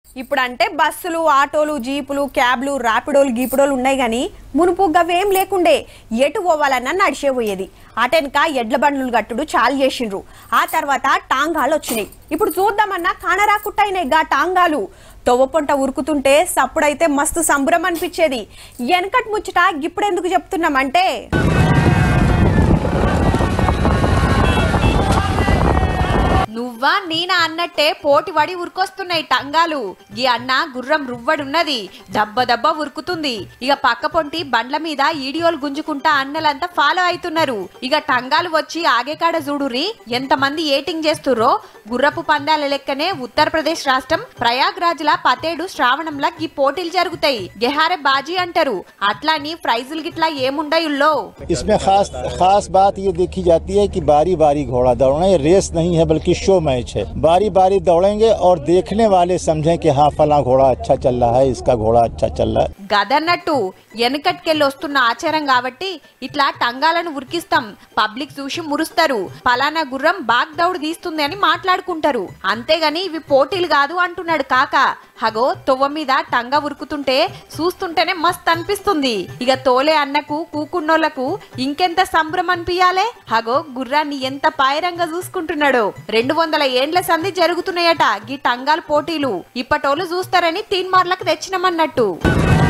ఇప్పుడంటే బస్సులు ఆటోలు జీపులు క్యాబ్లు ర్యాపిడోలు గీపిడోలు ఉన్నాయి కానీ మునుపు గవేం లేకుండే ఎటు పోవాలన్నా నడిచే పోయేది అటెనక ఎడ్ల బండ్లు గట్టుడు చాలు చేసిండ్రు ఆ తర్వాత టాంగాలు వచ్చినాయి ఇప్పుడు చూద్దామన్నా కానరాకుట్టయినాయి గా టాంగాలు తొవ్వపొంట ఉరుకుతుంటే సప్పుడైతే మస్తు సంబరం అనిపించేది వెనకటి ముచ్చట ఇప్పుడెందుకు చెప్తున్నామంటే నువ్వా నేనా అన్నట్టే పోటీ పడి ఉరుకొస్తున్నాయి టంగాలు ఈ అన్న గుర్రం రువ్వడున్నది దబ్బ దబ్బ ఉరుకుతుంది ఇక పక్క పొంటి బండ్ల మీద ఈడియోలు గుంజుకుంటా అన్నలంతా ఫాలో అవుతున్నారు ఇక టంగాలు వచ్చి ఆగేకాడ చూడుర్రి ఎంతమంది ఏటింగ్ చేస్తుర్రో గుర్రపు పందాల లెక్కనే ఉత్తరప్రదేశ్ రాష్ట్రం ప్రయాగ్రాజ్ల పతేడు శ్రావణంలా ఈ పోటీలు జరుగుతాయి గెహారే బాజీ అంటారు అట్లాని ప్రైజులు గిట్లా ఏముండయుల్లో इसमें खास खास बात ये देखी जाती है कि बारी बारी घोड़ा दौड़ना ये रेस नहीं है बल्कि शो मैच है बारी बारी दौड़ेंगे और देखने वाले समझें कि हाँ फला घोड़ा अच्छा चल रहा है इसका घोड़ा अच्छा चल रहा है గదన్నట్టు వెనకట్కెళ్ళి వస్తున్న ఆచారం కాబట్టి ఇట్లా టంగాలను ఉరికిస్తాం పబ్లిక్ చూసి మురుస్తారు పలానా గుర్రం బాగ్ దౌడు తీస్తుంది అని మాట్లాడుకుంటారు అంతేగాని ఇవి పోటీలు కాదు అంటున్నాడు కాక హగో తొవ్వ మీద టంగా ఉరుకుతుంటే చూస్తుంటేనే మస్త్ అనిపిస్తుంది ఇక తోలే అన్నకు కూకున్నోళ్లకు ఇంకెంత సంబరం అనిపించాలే హగో గుర్రాన్ని ఎంత పాయరంగా చూసుకుంటున్నాడో రెండు వందల ఏండ్ల సంధి జరుగుతున్నాయట గీ టంగాలు పోటీలు ఇప్పటోళ్ళు చూస్తారని తీన్మార్లకు తెచ్చినామన్నట్టు